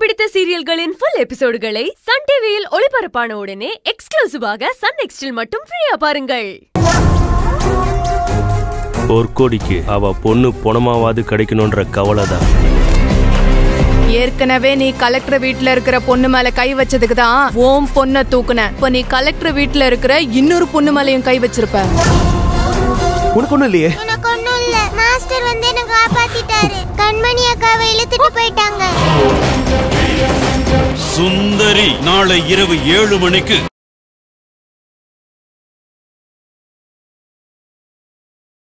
பிடித்த சீரியல்களின் full எபிசோடுகளை Sun டிவியில் ஒளிபரப்பான உடனே எக்ஸ்க்ளூசிவாக சன் நெக்ஸ்டில் மட்டும் ஃப்ரீயா பாருங்கள் பொற்கோடிக்கு அவ பொண்ணு பொணமாவது கிடைக்கணுன்ற கவலை தான் ஏற்கனவே நீ கலெக்டர் வீட்ல இருக்கிற பொண்ணு மேல கை வச்சதுக்கு தான் ஓம் பொண்ண தூக்குன இப்ப நீ கலெக்டர் வீட்ல இருக்கிற இன்னொரு பொண்ணு மேலயும் கை வச்சிருப்ப உனக்கு ஒண்ணும் இல்லையே எனக்கு ஒண்ணும் இல்ல மாஸ்டர் வந்து என்ன காப்பாத்திட்டாரு கண்மணி அக்காவை இழுத்துட்டு போயிட்டாங்க சுந்தரி நாளை இரவு ஏழு மணிக்கு